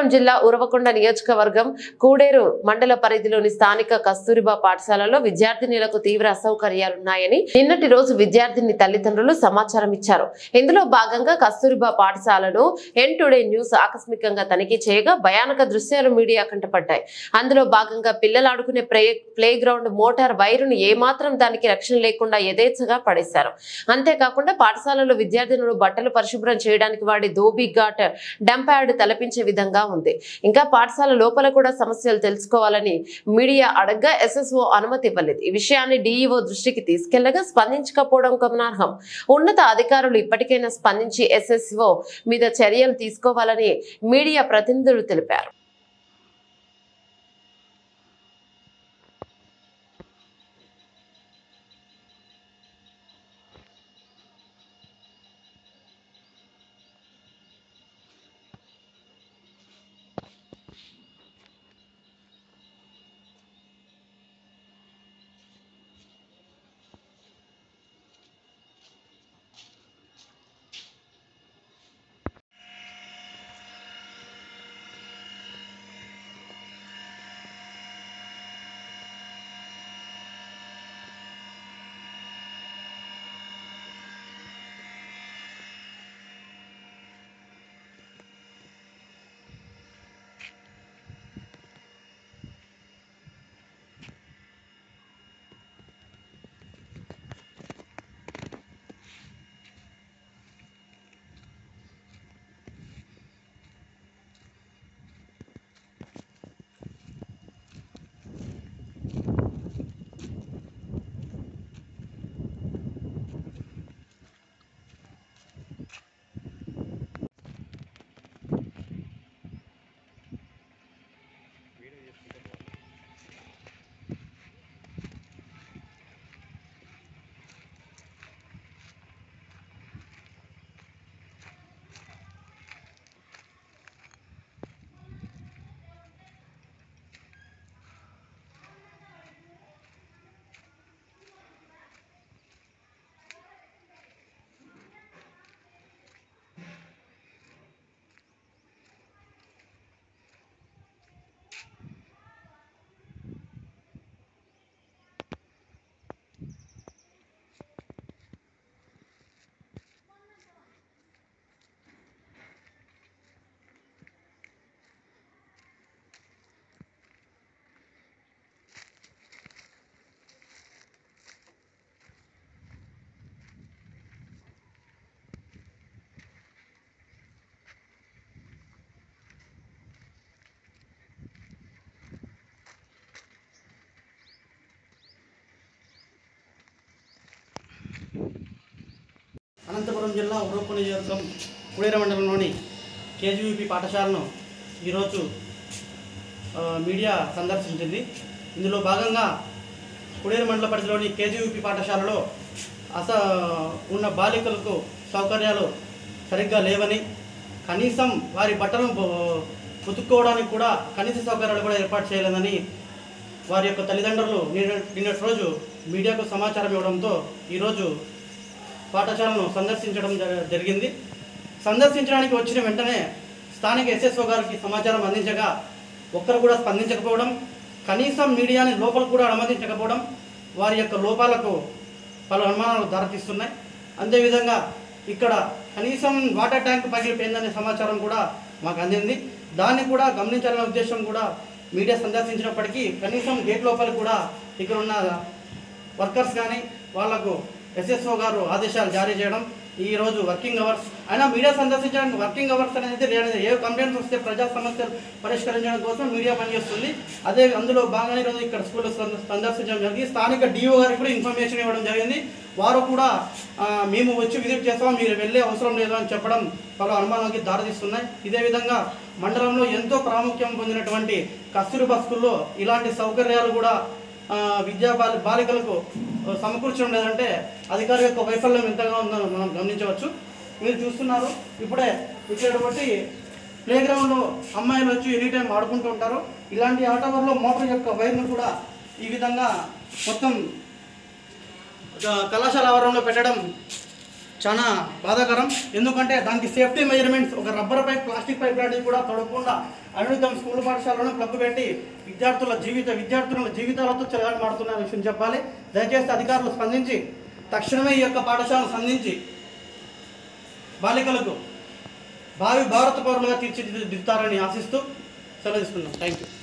జిల్లా ఉరవకొండ నియోజకవర్గం కూడేరు మండల పరిధిలోని స్థానిక కస్తూరిబా పాఠశాలలో విద్యార్థినులకు తీవ్ర అసౌకర్యాలున్నాయని నిన్నటి రోజు విద్యార్థిని తల్లిదండ్రులు సమాచారం ఇచ్చారు ఇందులో భాగంగా కస్తూరిబా పాఠశాలను ఎన్ టుడే న్యూస్ ఆకస్మికంగా తనిఖీ చేయగా భయానక దృశ్యాలు మీడియా కంటపడ్డాయి అందులో భాగంగా పిల్లలు ఆడుకునే ప్లే ప్లే గ్రౌండ్ మోటార్ వైరును ఏమాత్రం దానికి రక్షణ లేకుండా యథేచ్ఛగా పడేశారు అంతేకాకుండా పాఠశాలలో విద్యార్థినులు బట్టలు పరిశుభ్రం చేయడానికి వాడే ధోబీ ఘాట్ డంప్ యార్డ్ తలపించే విధంగా ఉంది ఇంకా పాఠశాల లోపల కూడా సమస్యలు తెలుసుకోవాలని మీడియా అడగ్గా ఎస్ఎస్ఓ అనుమతి ఇవ్వలేదు ఈ విషయాన్ని డీఈఓ దృష్టికి తీసుకెళ్లగా స్పందించకపోవడం గమనార్హం ఉన్నత అధికారులు ఇప్పటికైనా స్పందించి ఎస్ఎస్ఓ మీద చర్యలు తీసుకోవాలని మీడియా ప్రతినిధులు తెలిపారు అనంతపురం జిల్లా ఉరవకొండ నియోజకవర్గం కుడేర మండలంలోని కేజీయూపీ పాఠశాలను ఈరోజు ఆ, మీడియా సందర్శించింది ఇందులో భాగంగా కుడేరు మండల పరిధిలోని కేజీయూపీ పాఠశాలలో అస ఉన్న బాలికలకు సౌకర్యాలు సరిగ్గా లేవని కనీసం వారి బట్టలు బొ- ఉతుక్కోవడానికి కూడా కనీస సౌకర్యాలు కూడా ఏర్పాటు చేయలేదని వారి యొక్క తల్లిదండ్రులు నిన్న నిన్నటి రోజు మీడియాకు సమాచారం ఇవ్వడంతో ఈరోజు పాఠశాలను సందర్శించడం జ- జరిగింది సందర్శించడానికి వచ్చిన వెంటనే స్థానిక ఎస్ఎస్ఓ గారికి సమాచారం అందించగా ఒక్కరు కూడా స్పందించకపోవడం కనీసం మీడియాని లోపల కూడా అనుమతించకపోవడం వారి యొక్క లోపాలకు పలు అనుమానాలు దారితీస్తున్నాయి అదేవిధంగా ఇక్కడ కనీసం వాటర్ ట్యాంక్ పగిలిపోయిందనే సమాచారం కూడా మాకు అందింది దాన్ని కూడా గమనించాలనే ఉద్దేశం కూడా మీడియా సందర్శించినప్పటికీ కనీసం గేట్ లోపల కూడా ఇక్కడ ఉన్న వర్కర్స్ కానీ వాళ్లకు ఎస్ఎస్ఓ గారు ఆదేశాలు జారీ చేయడం ఈ రోజు వర్కింగ్ అవర్స్ అయినా మీడియా సందర్శించడానికి వర్కింగ్ అవర్స్ అనేది లేనిది. ఏ కంప్లైంట్స్ వస్తే ప్రజా సమస్యలు పరిష్కరించడం కోసం మీడియా పనిచేస్తుంది అదే అందులో భాగంగా ఈరోజు ఇక్కడ స్కూల్ సందర్శించడం జరిగింది స్థానిక డిఓ గారికి కూడా ఇన్ఫర్మేషన్ ఇవ్వడం జరిగింది వారు కూడా ఆ, మేము వచ్చి విజిట్ చేస్తాం మీరు వెళ్ళే అవసరం లేదు అని చెప్పడం పలు అనుమానాలకి దారితీస్తున్నాయి ఇదే విధంగా మండలంలో ఎంతో ప్రాముఖ్యం పొందినటువంటి కస్తూరిబా స్కూల్లో ఇలాంటి సౌకర్యాలు కూడా ఆ, విద్యా బాలి బాలికలకు ఆ, సమకూర్చడం లేదంటే అధికారి యొక్క వైఫల్యం ఎంతగా ఉందో మనం గమనించవచ్చు మీరు చూస్తున్నారు ఇప్పుడే ఇక్కడ బట్టి ప్లే గ్రౌండ్లో అమ్మాయిలు వచ్చి ఎనీ టైం ఆడుకుంటూ ఉంటారు ఇలాంటి ఆట వల్ల మోటార్ యొక్క వైర్ను కూడా ఈ విధంగా మొత్తం ఒక కళాశాల ఆవరణలో పెట్టడం చాలా బాధాకరం ఎందుకంటే దానికి సేఫ్టీ మెజర్మెంట్స్ ఒక రబ్బర్ పైప్ ప్లాస్టిక్ పైప్ లాంటివి కూడా తొడకుండా అనునితం స్కూల్ పాఠశాలను ప్లగ్ పెట్టి విద్యార్థుల జీవిత విద్యార్థుల జీవితాలతో చెలగాటమాడుతున్న విషయం చెప్పాలి దయచేసి అధికారులు స్పందించి తక్షణమే ఈ యొక్క పాఠశాలను స్పందించి బాలికలకు భావి భారత పౌరులుగా తీర్చిదిద్దుతారని ఆశిస్తూ సెలవు తీసుకున్నాం థ్యాంక్ యూ